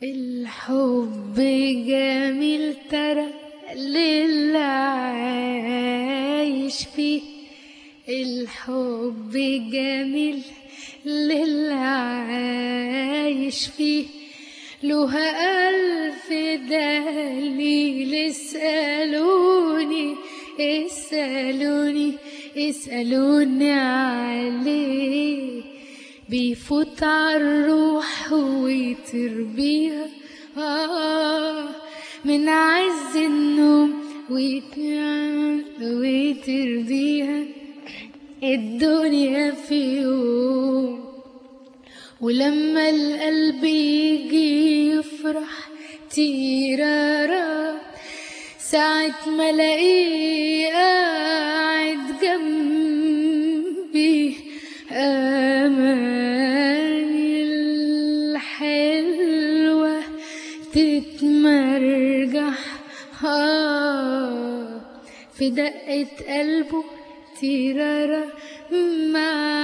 الحب جميل ترى للي عايش فيه الحب جميل للي عايش فيه له ألف دليل اسألوني اسألوني اسألوني عليه بيفوت عالروح ويطير بيها آه من عز النوم ويطير ويطير بيها الدنيا في يوم ولما القلب يجي يفرح تيرارا ساعة ما الاقيه قاعد جنبي اماني الحلوة تتمرجح آه في دقة قلبه تيرارا مع